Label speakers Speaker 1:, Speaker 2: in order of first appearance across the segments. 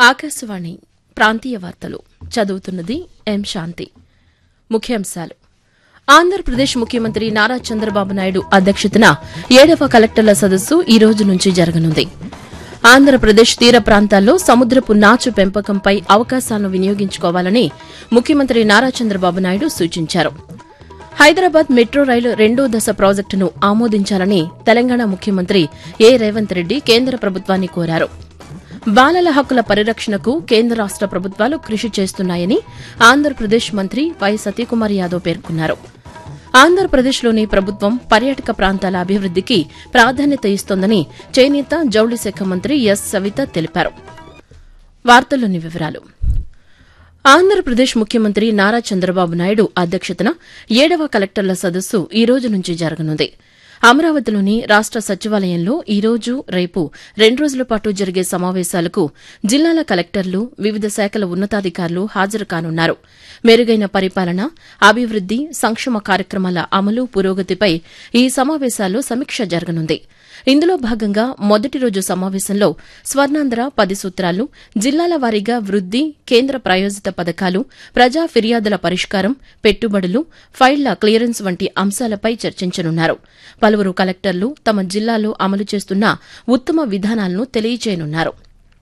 Speaker 1: ఆకాశవాణి ప్రాంతీయ వార్తలు చదువుతున్నది ఎం శాంతి ముఖ్యాంశాలు ఆంధ్రప్రదేశ్ ముఖ్యమంత్రి నారా చంద్రబాబు నాయుడు అధ్యక్షతన ఏడవ కలెక్టర్ల సదస్సు ఈ రోజు నుంచి జరగనుంది ఆంధ్రప్రదేశ్ తీర ప్రాంతాల్లో సముద్రపు నాచు పెంపకంపై అవకాశాలను వినియోగించుకోవాలని ముఖ్యమంత్రి నారా చంద్రబాబు నాయుడు సూచించారు హైదరాబాద్ మెట్రో రైలు రెండో దశ ప్రాజెక్టును ఆమోదించాలని తెలంగాణ ముఖ్యమంత్రి ఏ రేవంత్ రెడ్డి కేంద్ర ప్రభుత్వాన్ని కోరారు బాలల హక్కుల పరిరక్షణకు కేంద్ర రాష్ట ప్రభుత్వాలు కృషి చేస్తున్నాయని ఆంధ్రప్రదేశ్ మంత్రి వై సతీకుమార్ యాదవ్ పేర్కొన్నారు ఆంధ్రప్రదేశ్లోని ప్రభుత్వం పర్యాటక ప్రాంతాల అభివృద్దికి ప్రాధాన్యత ఇస్తోందని చేనేత జౌళి శాఖ మంత్రి ఎస్ సవిత తెలిపారు వార్తల్లోని వివరాలు ఆంధ్రప్రదేశ్ ముఖ్యమంత్రి నారా చంద్రబాబు నాయుడు అధ్యక్షతన ఏడవ కలెక్టర్ల సదస్సు ఈ రోజు నుంచి జరగనుంది అమరావతిలోని రాష్ట సచివాలయంలో ఈ రోజు రేపు రెండు రోజుల పాటు జరిగే సమావేశాలకు జిల్లాల కలెక్టర్లు వివిధ శాఖల ఉన్నతాధికారులు హాజరు కానున్నారు మెరుగైన పరిపాలన అభివృద్ది సంక్షేమ కార్యక్రమాల అమలు పురోగతిపై ఈ సమావేశాల్లో సమీక్ష జరగనుంది ఇందులో భాగంగా మొదటి రోజు సమావేశంలో స్వర్ణాంధ్ర పది సూత్రాలు జిల్లాల వారీగా వృద్ది కేంద్ర ప్రాయోజిత పథకాలు ప్రజా ఫిర్యాదుల పరిష్కారం పెట్టుబడులు ఫైళ్ల క్లియరెన్స్ వంటి అంశాలపై చర్చించనున్నారు పలువురు కలెక్టర్లు తమ జిల్లాలో అమలు చేస్తున్న ఉత్తమ విధానాలను తెలియజేయనున్నారు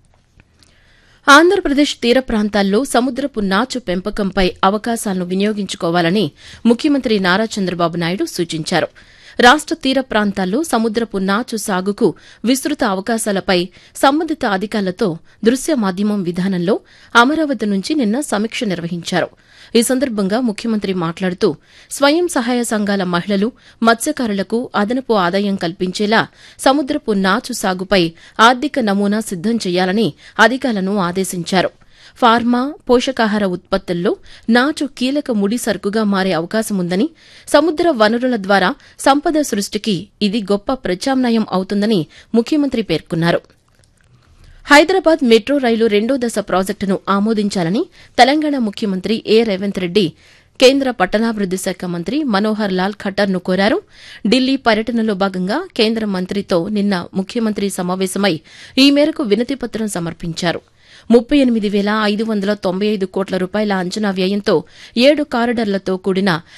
Speaker 1: ఆంధ్రప్రదేశ్ తీర ప్రాంతాల్లో సముద్రపు నాచు పెంపకంపై అవకాశాలను వినియోగించుకోవాలని ముఖ్యమంత్రి నారా చంద్రబాబు నాయుడు సూచించారు రాష్ట తీర ప్రాంతాల్లో సముద్రపు నాచు సాగుకు విస్తృత అవకాశాలపై సంబంధిత అధికారులతో దృశ్య మాధ్యమం విధానంలో అమరావతి నుంచి నిన్న సమీక్ష నిర్వహించారు ఈ సందర్భంగా ముఖ్యమంత్రి మాట్లాడుతూ స్వయం సహాయ సంఘాల మహిళలు మత్స్యకారులకు అదనపు ఆదాయం కల్పించేలా సముద్రపు నాచు సాగుపై ఆర్థిక నమూనా సిద్దం చేయాలని అధికారులను ఆదేశించారు ఫార్మా పోషకాహార ఉత్పత్తుల్లో నాచు కీలక ముడి సరుకుగా మారే అవకాశముందని సముద్ర వనరుల ద్వారా సంపద సృష్టికి ఇది గొప్ప ప్రత్యామ్నాయం అవుతుందని ముఖ్యమంత్రి పేర్కొన్నారు హైదరాబాద్ మెట్రో రైలు రెండో దశ ప్రాజెక్టును ఆమోదించాలని తెలంగాణ ముఖ్యమంత్రి ఏ రేవంత్ రెడ్డి కేంద్ర పట్టణాభివృద్ది శాఖ మంత్రి మనోహర్ లాల్ ఖట్టర్ ను కోరారు ఢిల్లీ పర్యటనలో భాగంగా కేంద్ర మంత్రితో నిన్న ముఖ్యమంత్రి సమావేశమై ఈ మేరకు వినతిపత్రం సమర్పించారు ముప్పై ఎనిమిది వేల ఐదు వందల తొంభై ఐదు కోట్ల రూపాయల అంచనా వ్యయంతో ఏడు కారిడార్లతో కూడిన